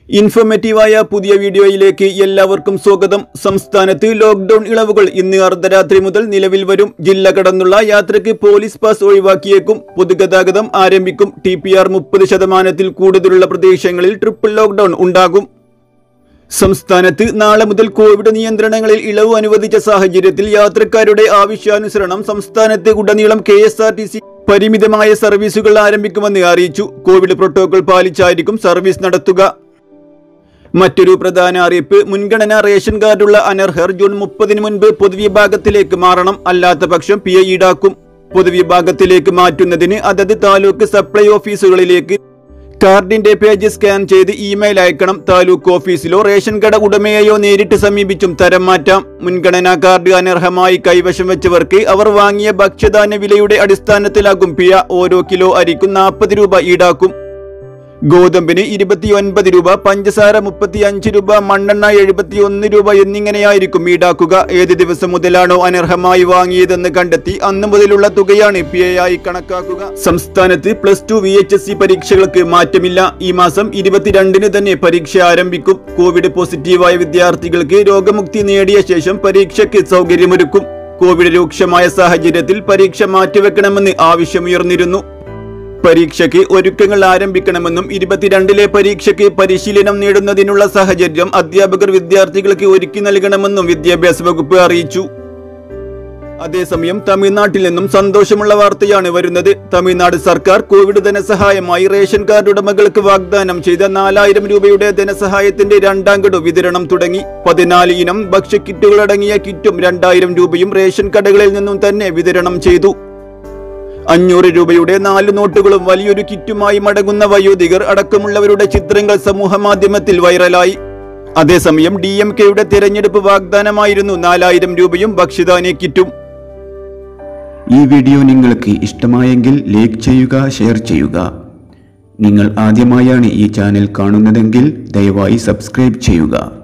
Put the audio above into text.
ഇൻഫോർമേറ്റീവായ പുതിയ വീഡിയോയിലേക്ക് എല്ലാവർക്കും സ്വാഗതം സംസ്ഥാനത്ത് ലോക്ക്ഡൌൺ ഇളവുകൾ ഇന്ന് അർദ്ധരാത്രി മുതൽ നിലവിൽ വരും ജില്ല കടന്നുള്ള യാത്രയ്ക്ക് പോലീസ് പാസ് ഒഴിവാക്കിയേക്കും പൊതുഗതാഗതം ആരംഭിക്കും ടി പി ആർ മുപ്പത് ശതമാനത്തിൽ കൂടുതലുള്ള പ്രദേശങ്ങളിൽ ട്രിപ്പിൾ ലോക്ക്ഡൌൺ ഉണ്ടാകും സംസ്ഥാനത്ത് നാളെ മുതൽ കോവിഡ് നിയന്ത്രണങ്ങളിൽ ഇളവ് അനുവദിച്ച സാഹചര്യത്തിൽ യാത്രക്കാരുടെ ആവശ്യാനുസരണം സംസ്ഥാനത്ത് ഉടനീളം K S R T C പരിമിതമായ സർവീസുകൾ ആരംഭിക്കുമെന്ന് അറിയിച്ചു കോവിഡ് പ്രോട്ടോകോൾ പാലിച്ചായിരിക്കും സർവീസ് നടത്തുക മറ്റൊരു പ്രധാന അറിയിപ്പ് മുൻഗണന റേഷൻ കാർഡുള്ള അനർഹർ ജൂൺ മുപ്പതിന് മുൻപ് പൊതുവിഭാഗത്തിലേക്ക് മാറണം അല്ലാത്ത പക്ഷം പി ഐ ഈടാക്കും പൊതുവിഭാഗത്തിലേക്ക് മാറ്റുന്നതിന് അതത് താലൂക്ക് സപ്ലൈ ഓഫീസുകളിലേക്ക് കാർഡിന്റെ പേജ് സ്കാൻ ചെയ്ത് ഇമെയിൽ അയക്കണം താലൂക്ക് ഓഫീസിലോ റേഷൻ കട ഉടമയെയോ നേരിട്ട് സമീപിച്ചും തരം മാറ്റാം മുൻഗണനാ കാർഡ് അനർഹമായി കൈവശം വെച്ചവർക്ക് അവർ വാങ്ങിയ ഭക്ഷ്യധാന്യ വിലയുടെ അടിസ്ഥാനത്തിലാകും പിഴ ഓരോ കിലോ അരിക്കും നാൽപ്പത് രൂപ ഈടാക്കും ഗോതമ്പിന് ഇരുപത്തിയൊൻപത് രൂപ പഞ്ചസാര മുപ്പത്തി അഞ്ച് രൂപ മണ്ണെണ്ണ എഴുപത്തിയൊന്ന് രൂപ എന്നിങ്ങനെയായിരിക്കും ഈടാക്കുക ഏത് ദിവസം മുതലാണോ അനർഹമായി വാങ്ങിയതെന്ന് കണ്ടെത്തി അന്ന് മുതലുള്ള തുകയാണ് പി ഐ ആയി കണക്കാക്കുക സംസ്ഥാനത്ത് plus two V H S C പരീക്ഷകൾക്ക് മാറ്റമില്ല ഈ മാസം ഇരുപത്തിരണ്ടിന് തന്നെ പരീക്ഷ ആരംഭിക്കും കോവിഡ് പോസിറ്റീവായ വിദ്യാർത്ഥികൾക്ക് രോഗമുക്തി നേടിയ ശേഷം പരീക്ഷയ്ക്ക് സൗകര്യമൊരുക്കും കോവിഡ് രൂക്ഷമായ സാഹചര്യത്തിൽ പരീക്ഷ മാറ്റിവെക്കണമെന്ന് ആവശ്യമുയർന്നിരുന്നു പരീക്ഷയ്ക്ക് ഒരുക്കങ്ങൾ ആരംഭിക്കണമെന്നും ഇരുപത്തിരണ്ടിലെ പരീക്ഷയ്ക്ക് പരിശീലനം നേടുന്നതിനുള്ള സാഹചര്യം അധ്യാപകർ വിദ്യാർത്ഥികൾക്ക് ഒരുക്കി നൽകണമെന്നും വിദ്യാഭ്യാസ വകുപ്പ് അറിയിച്ചു അതേസമയം തമിഴ്നാട്ടിൽ നിന്നും സന്തോഷമുള്ള വാർത്തയാണ് വരുന്നത് തമിഴ്നാട് സർക്കാർ കോവിഡ് ധനസഹായമായി റേഷൻ കാർഡ് ഉടമകൾക്ക് വാഗ്ദാനം ചെയ്ത നാലായിരം രൂപയുടെ ധനസഹായത്തിന്റെ രണ്ടാം ഗഡു വിതരണം തുടങ്ങി പതിനാല് ഇനം ഭക്ഷ്യക്കിറ്റുകൾ അടങ്ങിയ കിറ്റും രണ്ടായിരം രൂപയും റേഷൻ കടകളിൽ നിന്നും തന്നെ വിതരണം ചെയ്തു അഞ്ഞൂറ് രൂപയുടെ നാല് നോട്ടുകളും വലിയൊരു കിറ്റുമായി മടങ്ങുന്ന വയോധികർ അടക്കമുള്ളവരുടെ ചിത്രങ്ങൾ സമൂഹ മാധ്യമത്തിൽ വൈറലായി അതേസമയം ഡി എം കെയുടെ തിരഞ്ഞെടുപ്പ് വാഗ്ദാനമായിരുന്നു നാലായിരം രൂപയും ഭക്ഷ്യധാന്യ കിറ്റും ഈ വീഡിയോ നിങ്ങൾക്ക് ഇഷ്ടമായെങ്കിൽ ലൈക്ക് ചെയ്യുക ഷെയർ ചെയ്യുക നിങ്ങൾ ആദ്യമായാണ് ഈ ചാനൽ കാണുന്നതെങ്കിൽ ദയവായി സബ്സ്ക്രൈബ് ചെയ്യുക